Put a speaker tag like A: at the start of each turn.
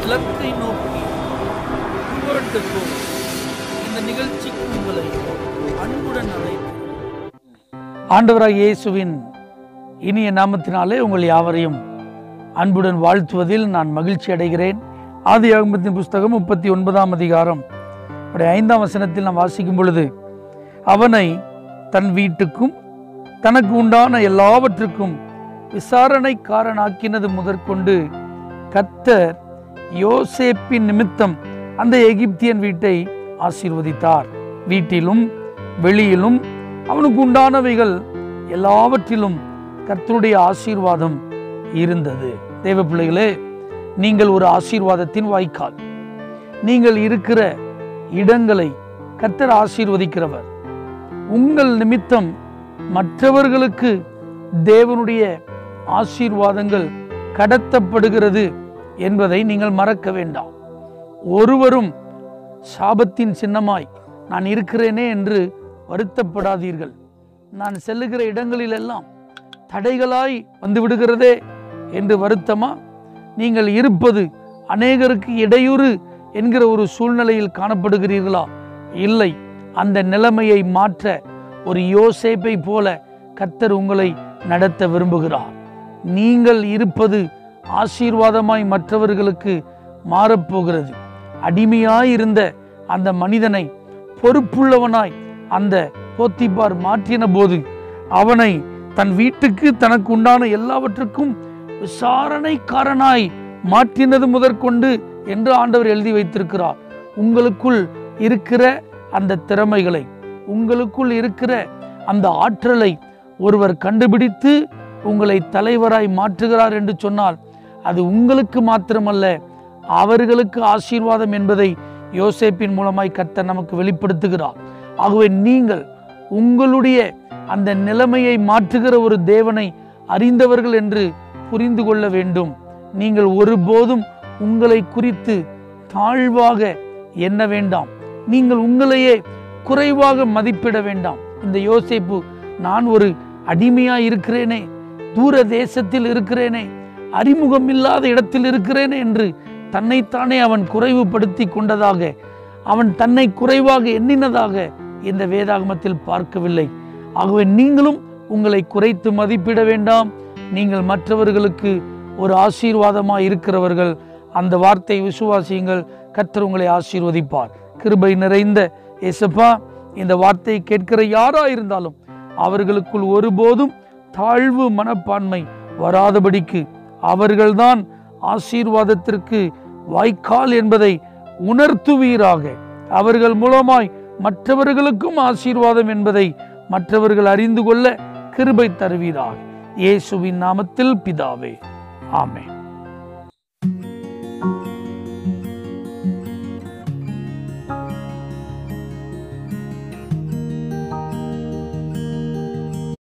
A: இலக்கை நோக்கி புரட்டுக்கும் இந்த நிகழ்ச்சிக்கு உங்களை அன்புடன் அழைக்கிறேன் ஆண்டவராக இயேசுவின் இனிய நாமத்தினாலே உங்கள் யாவரையும் அன்புடன் வாழ்த்துவதில் நான் மகிழ்ச்சி அடைகிறேன் ஆதி ஆகமத்தின் புஸ்தகம் முப்பத்தி ஒன்பதாம் அதிகாரம் அப்படி ஐந்தாம் வசனத்தில் நாம் வாசிக்கும் பொழுது அவனை தன் வீட்டுக்கும் தனக்கு உண்டான எல்லாவற்றுக்கும் விசாரணைக்காரனாக்கினது முதற்கொண்டு கத்தர் யோசேப்பின் நிமித்தம் அந்த எகிப்தியன் வீட்டை ஆசீர்வதித்தார் வீட்டிலும் வெளியிலும் அவனுக்கு உண்டானவைகள் எல்லாவற்றிலும் கர்த்தருடைய ஆசீர்வாதம் இருந்தது தேவ பிள்ளைகளே நீங்கள் ஒரு ஆசீர்வாதத்தின் வாய்க்கால் நீங்கள் இருக்கிற இடங்களை கர்த்தர் ஆசீர்வதிக்கிறவர் உங்கள் நிமித்தம் மற்றவர்களுக்கு தேவனுடைய ஆசீர்வாதங்கள் கடத்தப்படுகிறது என்பதை நீங்கள் மறக்க வேண்டாம் ஒருவரும் சாபத்தின் சின்னமாய் நான் இருக்கிறேனே என்று வருத்தப்படாதீர்கள் நான் செல்லுகிற இடங்களிலெல்லாம் தடைகளாய் வந்து விடுகிறதே என்று வருத்தமா நீங்கள் இருப்பது அநேகருக்கு இடையூறு என்கிற ஒரு சூழ்நிலையில் காணப்படுகிறீர்களா இல்லை அந்த நிலைமையை மாற்ற ஒரு யோசேப்பை போல கர்த்தர் உங்களை நடத்த விரும்புகிறார் நீங்கள் இருப்பது ஆசீர்வாதமாய் மற்றவர்களுக்கு மாறப்போகிறது அடிமையாய் இருந்த அந்த மனிதனை பொறுப்புள்ளவனாய் அந்த போத்திபார் மாற்றின போது அவனை தன் வீட்டுக்கு தனக்கு உண்டான எல்லாவற்றுக்கும் விசாரணைக்காரனாய் மாற்றினது முதற்கொண்டு என்று ஆண்டவர் எழுதி வைத்திருக்கிறார் உங்களுக்குள் இருக்கிற அந்த திறமைகளை உங்களுக்குள் இருக்கிற அந்த ஆற்றலை ஒருவர் கண்டுபிடித்து உங்களை தலைவராய் மாற்றுகிறார் என்று சொன்னால் அது உங்களுக்கு மாத்திரமல்ல அவர்களுக்கு ஆசீர்வாதம் என்பதை யோசேப்பின் மூலமாய் கர்த்தர் நமக்கு வெளிப்படுத்துகிறார் ஆகவே நீங்கள் உங்களுடைய அந்த நிலைமையை மாற்றுகிற ஒரு தேவனை அறிந்தவர்கள் என்று புரிந்து கொள்ள வேண்டும் நீங்கள் ஒருபோதும் உங்களை குறித்து தாழ்வாக எண்ண வேண்டாம் நீங்கள் உங்களையே குறைவாக மதிப்பிட வேண்டாம் இந்த யோசேப்பு நான் ஒரு அடிமையா இருக்கிறேனே தூர தேசத்தில் இருக்கிறேனே அறிமுகம் இல்லாத இடத்தில் இருக்கிறேனே என்று தன்னைத்தானே அவன் குறைவுபடுத்தி கொண்டதாக அவன் தன்னை குறைவாக எண்ணினதாக இந்த வேதாகமத்தில் பார்க்கவில்லை ஆகவே நீங்களும் உங்களை குறைத்து மதிப்பிட வேண்டாம் நீங்கள் மற்றவர்களுக்கு ஒரு ஆசீர்வாதமாக இருக்கிறவர்கள் அந்த வார்த்தை விசுவாசியுங்கள் கர்த்தர் உங்களை ஆசீர்வதிப்பார் கிருபை நிறைந்த ஏசப்பா இந்த வார்த்தையை கேட்கிற யாரா இருந்தாலும் அவர்களுக்குள் ஒருபோதும் தாழ்வு மனப்பான்மை வராதபடிக்கு அவர்கள்தான் ஆசீர்வாதத்திற்கு வாய்க்கால் என்பதை உணர்த்துவீராக அவர்கள் மூலமாய் மற்றவர்களுக்கும் ஆசீர்வாதம் என்பதை மற்றவர்கள் அறிந்து கொள்ள கிருபை தருவீராக இயேசுவின் நாமத்தில் பிதாவே ஆமென்